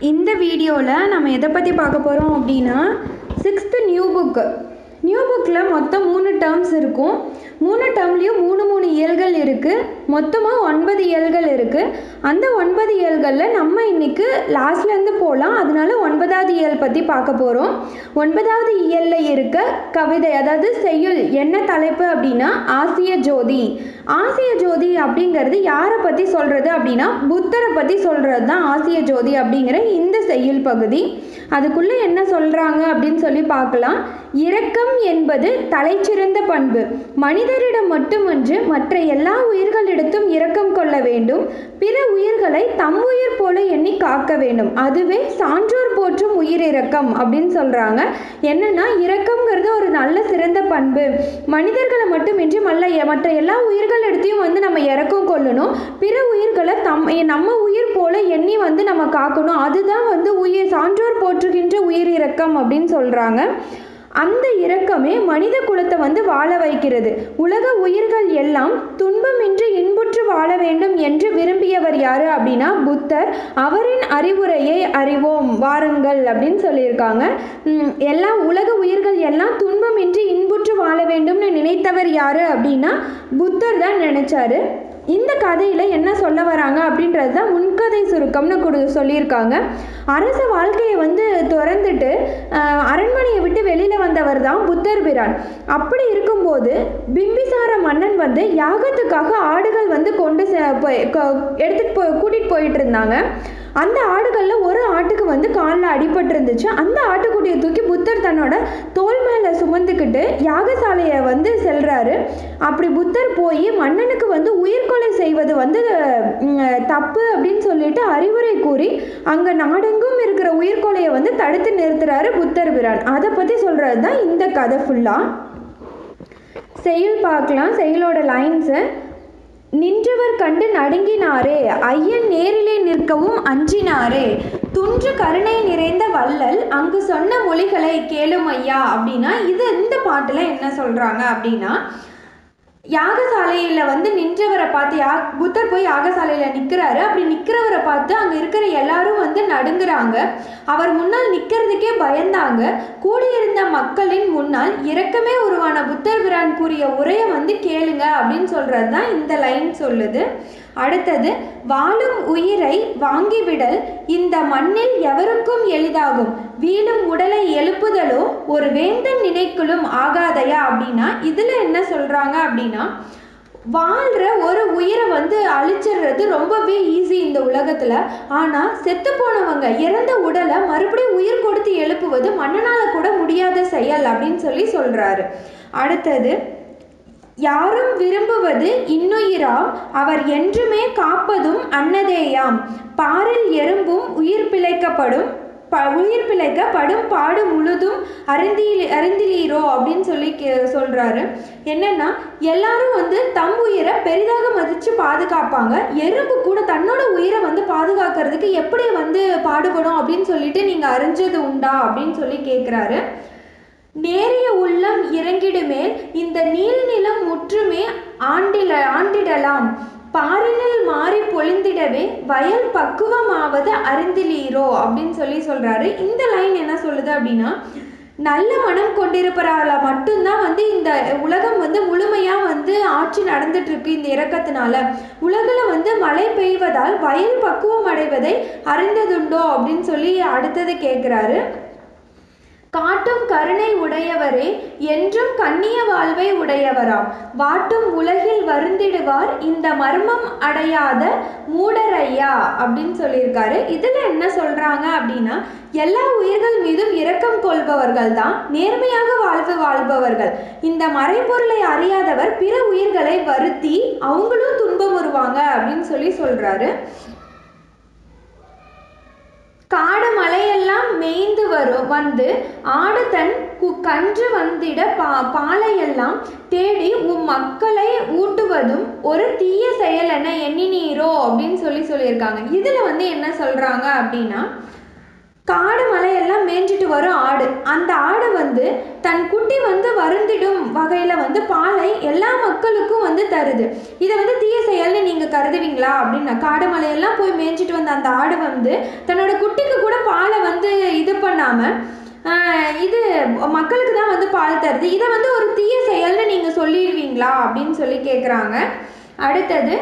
இந்த வீடியோவில் நம்ம எதை பற்றி பார்க்க போகிறோம் அப்படின்னா சிக்ஸ்த்து நியூ புக்கு நியூ புக்கில் மொத்தம் மூணு டேர்ம்ஸ் இருக்கும் மூணு டேர்ம்லேயும் மூணு மூணு இயல்கள் இருக்குது மொத்தமாக ஒன்பது இயல்கள் இருக்குது அந்த ஒன்பது இயல்களில் நம்ம இன்னைக்கு லாஸ்ட்லேருந்து போகலாம் அதனால ஒன்பதாவது இயல் பற்றி பார்க்க போகிறோம் ஒன்பதாவது இயலில் இருக்க கவிதை அதாவது செய்யுள் என்ன தலைப்பு அப்படின்னா ஆசிய ஜோதி ஆசிய ஜோதி அப்படிங்கிறது யாரை பற்றி சொல்கிறது அப்படின்னா புத்தரை பற்றி சொல்கிறது தான் ஆசிய ஜோதி அப்படிங்கிற இந்த செய்யுள் பகுதி அதுக்குள்ளே என்ன சொல்கிறாங்க அப்படின்னு சொல்லி பார்க்கலாம் இரக்கம் என்பது தலைச்சிறந்த பண்பு மனிதரிடம் மட்டுமன்று மற்ற எல்லா உயிர்களிடத்தும் இரக்கம் கொள்ள வேண்டும் பிற உயிர்களை தம் உயிர் போல எண்ணி காக்க வேண்டும் அதுவே சான்றோர் போற்றும் உயிர் இரக்கம் அப்படின்னு சொல்கிறாங்க என்னன்னா இரக்கம்ங்கிறது ஒரு நல்ல சிறந்த பண்பு மனிதர்களை மட்டுமின்றி மல்ல மற்ற எல்லா உயிர்களிடத்தையும் வந்து நம்ம இறக்கம் கொள்ளணும் பிற உயிர்களை தம் நம்ம உயிர் போல எண்ணி வந்து நம்ம காக்கணும் அதுதான் வந்து உயிர் சான்றோர் போற்றுகின்ற உயிர் இரக்கம் அப்படின்னு சொல்கிறாங்க அந்த இரக்கமே மனித குலத்தை வந்து வாழ வைக்கிறது உலக உயிர்கள் எல்லாம் துன்பமின்றி இன்புற்று வாழ வேண்டும் என்று விரும்பியவர் யாரு அப்படின்னா புத்தர் அவரின் அறிவுரையை அறிவோம் வாருங்கள் அப்படின்னு சொல்லியிருக்காங்க உம், எல்லா உலக உயிர்கள் எல்லாம் துன்பமின்றி இன்புற்று வாழ வேண்டும்னு நினைத்தவர் யாரு அப்படின்னா புத்தர் தான் நினைச்சாரு இந்த கதையில் என்ன சொல்ல வராங்க அப்படின்றது தான் முன்கதை சுருக்கம்னு கொடு சொல்லியிருக்காங்க அரச வாழ்க்கையை வந்து திறந்துட்டு ஆஹ், அரண்மனையை விட்டு வெளியில் வந்தவர் தான் புத்தர் பிரான் அப்படி இருக்கும்போது பிம்பிசார மன்னன் வந்து யாகத்துக்காக ஆடுகள் வந்து கொண்டு செ- போய் க- எடுத்துட்டு போய் கூட்டிகிட்டு போயிட்டு இருந்தாங்க அந்த ஆடுகளில் ஒரு ஆட்டுக்கு வந்து காலில் அடிபட்டு இருந்துச்சு அந்த ஆட்டுக்குட்டியை தூக்கி புத்தர் தன்னோட தோல் மேலே சுமந்துக்கிட்டு யாகசாலையை வந்து செல்றாரு அப்படி புத்தர் போய் மன்னனுக்கு வந்து உயிர்கொலை செய்வது வந்து ம், தப்பு அப்படின்னு சொல்லிட்டு அறிவுரை கூறி அங்கே நாடெங்கும் இருக்கிற உயிர்கொலையை வந்து தடுத்து நிறுத்துறாரு புத்தர் பிரான் அதை பற்றி சொல்கிறது தான் இந்த கதை ஃபுல்லாக செயல் பார்க்கலாம் செயலோட லைன்ஸை நின்றவர் கண்டு நடுங்கினாரே ஐயன் நேரிலே நிற்கவும் அஞ்சினாரே துன்று கருணை நிறைந்த வள்ளல் அங்கு சொன்ன மொழிகளை கேளும் ஐயா அப்படின்னா இது இந்த பாட்டில் என்ன சொல்கிறாங்க அப்படின்னா யாகசாலையில் வந்து நின்றவரை பார்த்து யா புத்தர் போய் யாகசாலையில் நிற்கிறாரு அப்படி நிற்கிறவரை பார்த்து அங்கே இருக்கிற எல்லாரும் வந்து நடுங்குறாங்க அவர் முன்னால் நிற்கிறதுக்கே பயந்தாங்க கூடியிருந்த மக்களின் முன்னால் இரக்கமே உருவான புத்தர் பிரான் கூறிய உரையை வந்து கேளுங்க அப்படின்னு சொல்கிறது தான் இந்த லைன் சொல்லுது அடுத்தது வாழும் உயிரை வாங்கிவிடல் இந்த மண்ணில் எவருக்கும் எளிதாகும் வீழும் உடலை எழுப்புதலோ ஒரு வேந்தன் நினைக்குலும் ஆகாதையா அப்படின்னா இதில் என்ன சொல்கிறாங்க அப்படின்னா வாழ்கிற ஒரு உயிரை வந்து அழிச்சிடுறது ரொம்பவே ஈஸி இந்த உலகத்தில் ஆனால் செத்து போனவங்க இறந்த உடலை மறுபடியும் உயிர் கொடுத்து எழுப்புவது மன்னனால் கூட முடியாத செயல் அப்படின்னு சொல்லி சொல்கிறாரு அடுத்தது யாரும் விரும்புவது இன்னுயிராம் அவர் என்றுமே காப்பதும் அன்னதேயாம் பாரில் எறும்பும் உயிர் பிழைக்கப்படும் ப உயிர் பிழைக்க படும் பாடு முழுதும் அறிந்தில் அறிந்திலீரோ அப்படின்னு சொல்லி கே சொல்கிறாரு என்னன்னா எல்லாரும் வந்து தம் உயிரை பெரிதாக மதித்து பாதுகாப்பாங்க எறும்பு கூட தன்னோட உயிரை வந்து பாதுகாக்கிறதுக்கு எப்படி வந்து பாடுபடும் அப்படின்னு சொல்லிட்டு நீங்கள் அறிஞ்சது உண்டா அப்படின்னு சொல்லி கேட்குறாரு நேரிய உள்ளம் இறங்கிடுமேல் இந்த நீள்நிலம் முற்றுமே ஆண்டில ஆண்டிடலாம் பாரினில் மாறி பொழிந்திடவே வயல் பக்குவமாவது அறிந்திலீரோ அப்படின்னு சொல்லி சொல்றாரு இந்த லைன் என்ன சொல்லுது அப்படின்னா நல்ல மனம் கொண்டிருப்பவரால மட்டும்தான் வந்து இந்த உலகம் வந்து முழுமையா வந்து ஆட்சி நடந்துட்டு இருக்கு இந்த இறக்கத்தினால உலகில் வந்து மழை பெய்வதால் வயல் பக்குவம் அடைவதை அறிந்ததுண்டோ அப்படின்னு சொல்லி அடுத்தது கேட்குறாரு காட்டும் கருணை உடையவரே என்றும் கண்ணிய வாழ்வை உடையவராம் வாட்டும் உலகில் வருந்திடுவார் இந்த மர்மம் அடையாத மூடரையா அப்படின்னு சொல்லியிருக்காரு இதில் என்ன சொல்கிறாங்க அப்படின்னா எல்லா உயிர்கள் மீதும் இரக்கம் கொள்பவர்கள் தான் நேர்மையாக வாழ்வு வாழ்பவர்கள் இந்த மறைபொருளை அறியாதவர் பிற உயிர்களை வருத்தி அவங்களும் துன்பம் வருவாங்க அப்படின்னு சொல்லி சொல்கிறாரு காடு மலையெல்லாம் மேய்ந்து வரும் வந்து ஆடு தன் கு- கன்று வந்திட பா பாலையெல்லாம் தேடி உம் மக்களை ஊட்டுவதும் ஒரு தீய செயல் என எண்ணினீரோ அப்படின்னு சொல்லி சொல்லியிருக்காங்க இதில் வந்து என்ன சொல்கிறாங்க அப்படின்னா காடு மலையெல்லாம் மேய்ஞ்சிட்டு வரும் ஆடு அந்த ஆடு வந்து தன் குட்டி வந்து வருந்திடும் வகையில் வந்து பாலை எல்லா மக்களுக்கும் வந்து தருது இதை வந்து தீய செயல்னு நீங்கள் நீங்கள் கருதுவீங்களா அப்படின்னு காடு மலையெல்லாம் போய் மேய்ஞ்சிட்டு வந்த அந்த ஆடு வந்து தன்னோட குட்டிக்கு கூட பாலை வந்து இது பண்ணாமல் இது மக்களுக்கு தான் வந்து பால் தருது இதை வந்து ஒரு தீய செயல்னு நீங்கள் சொல்லிடுவீங்களா அப்படின்னு சொல்லி கேட்குறாங்க அடுத்தது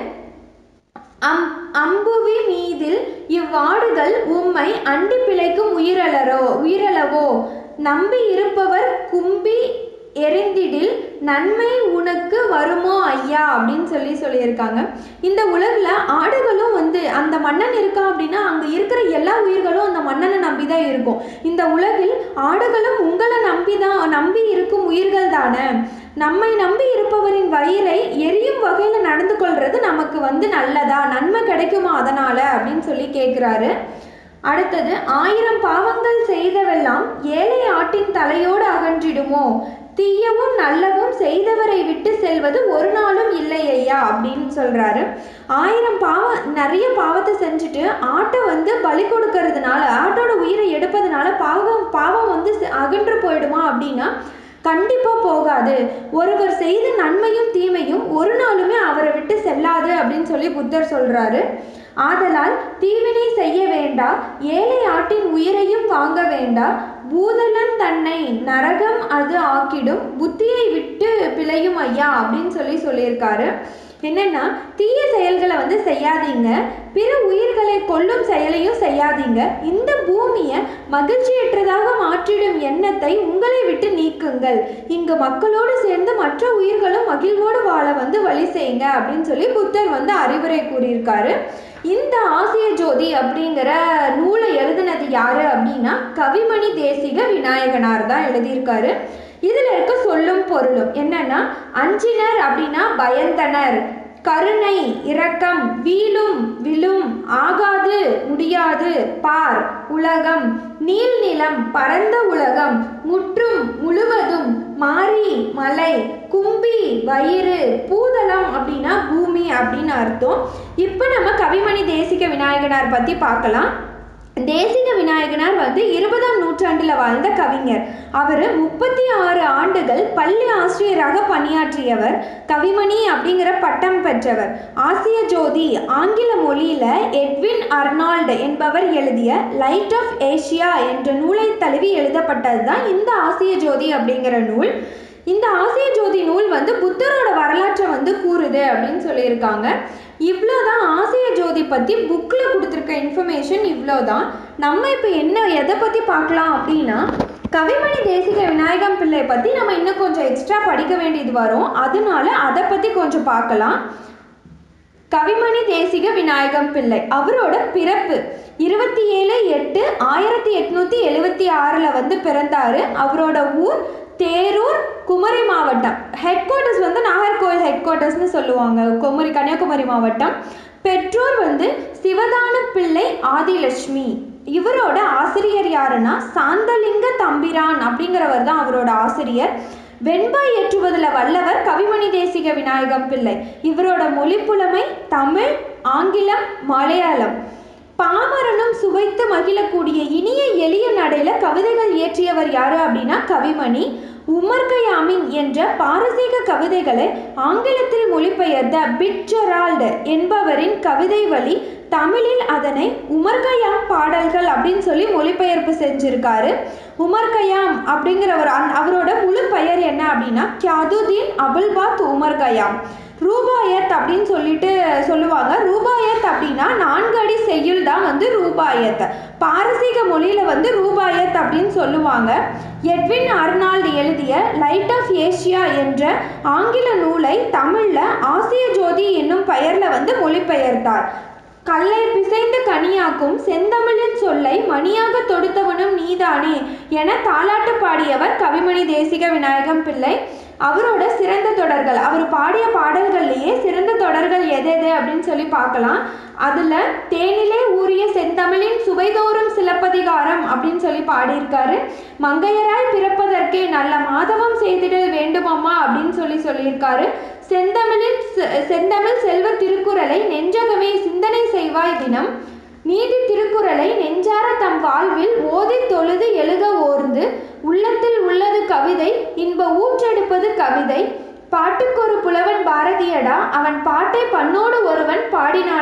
அம் அம்புவி மீதில் இவ்வாடுகள் உம்மை அண்டி பிழைக்கும் உயிரலரோ உயிரளவோ நம்பி இருப்பவர் கும்பி எரிந்திடில் நன்மை உனக்கு வருமோ ஐயா அப்படின்னு சொல்லி சொல்லியிருக்காங்க இந்த உலகில் ஆடுகளும் வந்து அந்த மன்னன் இருக்கான் அப்படின்னா அங்கே இருக்கிற எல்லா உயிர்களும் அந்த மன்னனை நம்பி தான் இருக்கும் இந்த உலகில் ஆடுகளும் உங்களை நம்பி தான் நம்பி இருக்கும் உயிர்கள் தானே நம்மை நம்பி இருப்பவரின் வயிறை எரியும் வகையில் நடந்து கொள்வது நமக்கு வந்து நல்லதா நன்மை கிடைக்குமா அதனால் அப்படின்னு சொல்லி கேட்குறாரு அடுத்தது ஆயிரம் பாவங்கள் செய்தவெல்லாம் ஏழை ஆட்டின் தலையோடு அகன்றிடுமோ தீயவும் நல்லவும் செய்தவரை விட்டு செல்வது ஒரு நாளும் இல்லை ஐயா அப்படின்னு சொல்கிறாரு ஆயிரம் பாவம் நிறைய பாவத்தை செஞ்சுட்டு ஆட்டை வந்து பலி கொடுக்கறதுனால ஆட்டோட உயிரை எடுப்பதனால பாவம் பாவம் வந்து அகன்று போயிடுமா அப்படின்னா கண்டிப்பாக போகாது ஒருவர் செய்த நன்மையும் தீமையும் ஒரு நாளுமே அவரை விட்டு செல்லாது அப்படின்னு சொல்லி புத்தர் சொல்கிறாரு ஆதலால் தீவினை செய்ய வேண்டா ஏழை ஆட்டின் உயிரையும் வாங்க வேண்டா பூதலன் தன்னை நரகம் அது ஆக்கிடும் புத்தியை விட்டு பிழையும் ஐயா அப்படின்னு சொல்லி சொல்லியிருக்காரு என்னென்னா தீய செயல்களை வந்து செய்யாதீங்க பிற உயிர்களை கொல்லும் செயலையும் செய்யாதீங்க இந்த பூமியை மகிழ்ச்சியற்றதாக மாற்றிடும் எண்ணத்தை உங்களை விட்டு நீக்குங்கள் இங்கு மக்களோடு சேர்ந்து மற்ற உயிர்களும் மகிழ்வோடு வாழ வந்து வழி செய்யுங்க அப்படின்னு சொல்லி புத்தர் வந்து அறிவுரை கூறியிருக்காரு இந்த ஆசிய ஜோதி அப்படிங்கிற நூலை எழுதினது யாரு அப்படின்னா கவிமணி தேசிக விநாயகனார் தான் எழுதியிருக்காரு இதில் இருக்க சொல்லும் பொருளும் என்னன்னா அஞ்சினர் அப்படின்னா பயந்தனர் கருணை இரக்கம் வீழும் விழும் ஆகாது முடியாது பார் உலகம் நீள்நிலம் பரந்த உலகம் முற்றும் முழுவதும் மாரி மலை கும்பி வயிறு பூதளம் அப்படின்னா பூமி அப்படின்னு அர்த்தம் இப்போ நம்ம கவிமணி தேசிக விநாயகனார் பற்றி பார்க்கலாம் தேசிக விநாயகனார் வந்து இருபதாம் நூற்றாண்டில் வாழ்ந்த கவிஞர் அவர் முப்பத்தி ஆறு ஆண்டுகள் பள்ளி ஆசிரியராக பணியாற்றியவர் கவிமணி அப்படிங்கிற பட்டம் பெற்றவர் ஆசிய ஜோதி ஆங்கில மொழியில் எட்வின் அர்னால்டு என்பவர் எழுதிய லைட் ஆஃப் ஏஷியா என்ற நூலை தழுவி எழுதப்பட்டது தான் இந்த ஆசிய ஜோதி அப்படிங்கிற நூல் இந்த ஆசிய ஜோதி நூல் வந்து புத்தரோட வரலாற்றை வந்து கூறுது அப்படின்னு சொல்லியிருக்காங்க இவ்வளோ தான் ஆசிய ஜோதி பற்றி புக்கில் கொடுத்துருக்க இன்ஃபர்மேஷன் இவ்வளோ தான் நம்ம இப்போ என்ன எதை பற்றி பார்க்கலாம் அப்படின்னா கவிமணி தேசிக விநாயகம் பிள்ளை பற்றி நம்ம இன்னும் கொஞ்சம் எக்ஸ்ட்ரா படிக்க வேண்டியது வரும் அதனால அதை பற்றி கொஞ்சம் பார்க்கலாம் கவிமணி தேசிக விநாயகம் பிள்ளை அவரோட பிறப்பு இருபத்தி ஏழு எட்டு ஆயிரத்தி எட்நூற்றி எழுபத்தி ஆறில் வந்து பிறந்தார் அவரோட ஊர் தேரூர் குமரி மாவட்டம் ஹெட் குவார்ட்டர்ஸ் வந்து நாகர்கோவில் ஹெட் குவார்ட்டர்ஸ்னு சொல்லுவாங்க குமரி கன்னியாகுமரி மாவட்டம் பெற்றோர் வந்து சிவதான பிள்ளை ஆதிலட்சுமி இவரோட ஆசிரியர் யாருன்னா சாந்தலிங்க தம்பிரான் அப்படிங்கிறவர் தான் அவரோட ஆசிரியர் வெண்பா ஏற்றுவதில் வல்லவர் கவிமணி தேசிக விநாயகம் பிள்ளை இவரோட மொழிப்புலமை தமிழ் ஆங்கிலம் மலையாளம் பாமரனும் சுவைத்து மகிழக்கூடிய இனிய எளிய நடையில கவிதைகள் இயற்றியவர் யாரு அப்படின்னா கவிமணி உமர் கயாமின் என்ற பாரசீக கவிதைகளை ஆங்கிலத்தில் மொழிபெயர்த்த பிட்ஜெரால்டு என்பவரின் கவிதை வழி தமிழில் அதனை உமர் கயாம் பாடல்கள் அப்படின்னு சொல்லி மொழிபெயர்ப்பு செஞ்சிருக்காரு உமர் கயாம் அப்படிங்கிறவர் அந் அவரோட முழு பெயர் என்ன அப்படின்னா கியாதுதீன் அபுல்பாத் உமர் கயாம் ரூபாயத் அப்படின்னு சொல்லிட்டு சொல்லுவாங்க ரூபாயத் அப்படின்னா நான்கு அடி செய்யுள் தான் வந்து ரூபாயத் பாரசீக மொழியில் வந்து ரூபாயத் அப்படின்னு சொல்லுவாங்க எட்வின் அர்னால்டு எழுதிய லைட் ஆஃப் ஏஷியா என்ற ஆங்கில நூலை தமிழில் ஆசிய ஜோதி என்னும் பெயரில் வந்து மொழிபெயர்த்தார் கல்லை பிசைந்து கனியாக்கும் செந்தமிழின் சொல்லை மணியாக தொடுத்தவனும் நீதானே என தாலாட்டு பாடியவர் கவிமணி தேசிக விநாயகம் பிள்ளை அவரோட சிறந்த தொடர்கள் அவர் பாடிய பாடல்கள்லேயே சிறந்த தொடர்கள் எது எது அப்படின்னு சொல்லி பார்க்கலாம் அதில் தேனிலே ஊறிய செந்தமிழின் சுவைதோறும் சிலப்பதிகாரம் அப்படின்னு சொல்லி பாடியிருக்காரு மங்கையராய் பிறப்பதற்கே நல்ல மாதவம் செய்திடல் வேண்டுமம்மா அப்படின்னு சொல்லி சொல்லியிருக்காரு செந்தமிழின் செ- செந்தமிழ் செல்வ திருக்குறளை நெஞ்சகமே சிந்தனை செய்வாய் தினம் நீதி திருக்குறளை நெஞ்சார தம் வாழ்வில் ஓதி தொழுது எழுக ஓர்ந்து உள்ளத்தில் உள்ளது கவிதை இன்ப ஊற்றெடுப்பது கவிதை பாட்டுக்கொரு புலவன் பாரதியடா அவன் பாட்டை பண்ணோடு ஒருவன்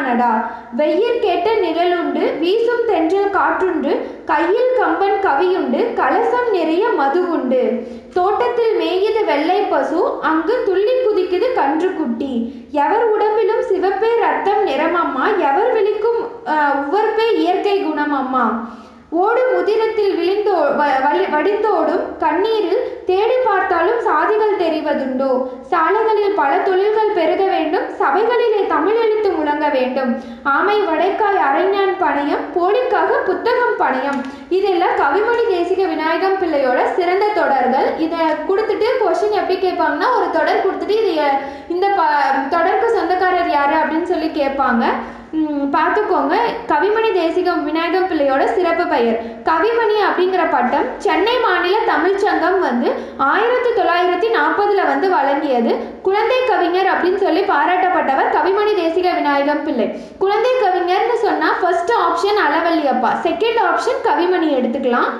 தானடா வெய்யற் கேட்ட நிழலுண்டு வீசும் தென்றல் காற்றுண்டு கையில் கம்பன் கவியுண்டு கலசம் நிறைய மது உண்டு தோட்டத்தில் மேயுது வெள்ளை பசு அங்கு துள்ளி குதிக்குது கன்று குட்டி எவர் உடம்பிலும் சிவப்பே ரத்தம் நிறமம்மா எவர் விழிக்கும் அஹ், உவர்ப்பே இயற்கை குணமம்மா ஓடும் உதிரத்தில் விழிந்தோ வ- வழி- வடிந்தோடும் கண்ணீரில் தேடி பார்த்தாலும் சாதிகள் தெரிவதுண்டோ சாலைகளில் பல தொழில்கள் பெருக வேண்டும் சபைகளிலே தமிழ் எழுத்து முழங்க வேண்டும் ஆமை வடைக்காய் அரைஞான் பணையம் போலிக்காக புத்தகம் பணையம் இதெல்லாம் கவிமணி தேசிக விநாயகம் பிள்ளையோட சிறந்த தொடர்கள் இதை கொடுத்துட்டு கொஷின் எப்படி கேட்பாங்கன்னா ஒரு தொடர் கொடுத்துட்டு இது எ- இந்த ப தொடருக்கு சொந்தக்காரர் யாரு அப்படின்னு சொல்லி கேட்பாங்க ம், பார்த்துக்கோங்க கவிமணி தேசிகம் விநாயகம் பிள்ளையோட சிறப்பு பெயர் கவிமணி அப்படிங்கிற பட்டம் சென்னை மாநில தமிழ்ச் சங்கம் வந்து ஆயிரத்தி தொள்ளாயிரத்தி நாற்பதுல வந்து வழங்கியது குழந்தை கவிஞர் அப்படின்னு சொல்லி பாராட்டப்பட்டவர் கவிமணி தேசிக விநாயகம் பிள்ளை குழந்தை கவிஞர்னு சொன்னா ஃபர்ஸ்ட் ஆப்ஷன் அளவல்லியப்பா செகண்ட் ஆப்ஷன் கவிமணி எடுத்துக்கலாம்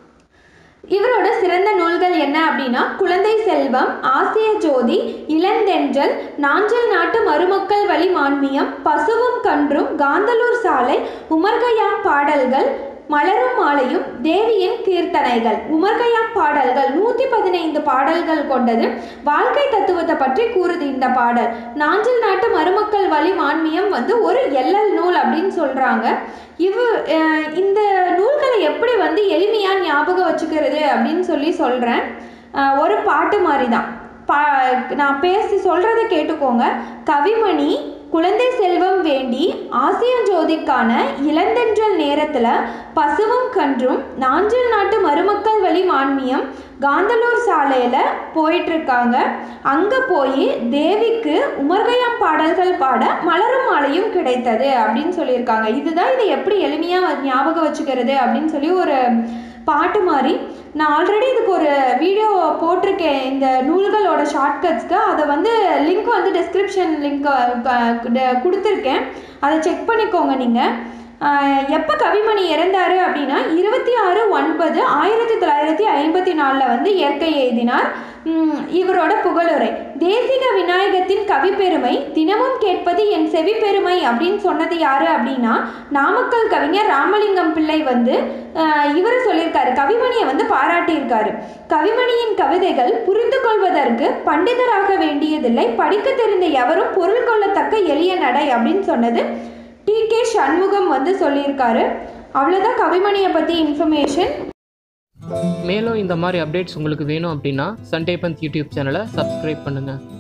இவரோட சிறந்த நூல்கள் என்ன அப்படின்னா குழந்தை செல்வம் ஆசிய ஜோதி இளந்தென்றல் நாஞ்சல் நாட்டு மருமக்கள் வழி மான்மியம் பசுவும் கன்றும் காந்தலூர் சாலை உமர்கயாம் பாடல்கள் மலரும் மாலையும் தேவியின் கீர்த்தனைகள் உமர்கயாம் பாடல்கள் நூற்றி பதினைந்து பாடல்கள் கொண்டது வாழ்க்கை தத்துவத்தை பற்றி கூறுது இந்த பாடல் நாஞ்சல் நாட்டு மருமக்கள் வழி மான்மியம் வந்து ஒரு எல்லல் நூல் அப்படின்னு சொல்கிறாங்க இவ் அஹ் இந்த நூல்களை எப்படி வந்து எளிமையாக ஞாபகம் வச்சுக்கிறது அப்படின்னு சொல்லி சொல்கிறேன் ஒரு பாட்டு மாதிரி தான் பா நான் பேசி சொல்கிறத கேட்டுக்கோங்க கவிமணி குழந்தை செல்வம் வேண்டி ஆசியஞ்சோதிக்கான இளந்தென்றல் நேரத்தில் பசுவும் கன்றும் நாஞ்சல் நாட்டு மருமக்கள் வழி மான்மியம் காந்தலூர் சாலையில் போயிட்டுருக்காங்க அங்கே போய் தேவிக்கு உமர்கயாம் பாடல்கள் பாட மலரும் மாலையும் கிடைத்தது அப்படின்னு சொல்லியிருக்காங்க இதுதான் இதை எப்படி எளிமையாக ஞாபகம் வச்சுக்கிறது அப்படின்னு சொல்லி ஒரு பாட்டு மாதிரி நான் ஆல்ரெடி இதுக்கு ஒரு வீடியோ போட்டிருக்கேன் இந்த நூல்களோட ஷார்ட்கட்ஸ்க்கு அதை வந்து லிங்க் வந்து டிஸ்கிரிப்ஷன் லிங்க் கொடுத்துருக்கேன் அதை செக் பண்ணிக்கோங்க நீங்கள் எப்போ கவிமணி இறந்தாரு அப்படின்னா இருபத்தி ஆறு ஒன்பது ஆயிரத்தி தொள்ளாயிரத்தி ஐம்பத்தி நாலில் வந்து இயற்கை எழுதினார் உம், இவரோட புகழுரை தேசிக விநாயகத்தின் கவிப்பெருமை தினமும் கேட்பது என் செவிப்பெருமை அப்படின்னு சொன்னது யாரு அப்படின்னா நாமக்கல் கவிஞர் ராமலிங்கம் பிள்ளை வந்து இவர் சொல்லியிருக்காரு கவிமணியை வந்து பாராட்டியிருக்காரு கவிமணியின் கவிதைகள் புரிந்து கொள்வதற்கு பண்டிதராக வேண்டியதில்லை படிக்க தெரிந்த எவரும் பொருள் கொள்ளத்தக்க எளிய நடை அப்படின்னு சொன்னது டி கே சண்முகம் வந்து சொல்லியிருக்காரு அவ்வளோதான் கவிமணியை பற்றி இன்ஃபர்மேஷன் மேலும் இந்த மாதிரி அப்டேட்ஸ் உங்களுக்கு வேணும் அப்படின்னா சண்டே பந்த் யூடியூப் சேனலை சப்ஸ்கிரைப் பண்ணுங்கள்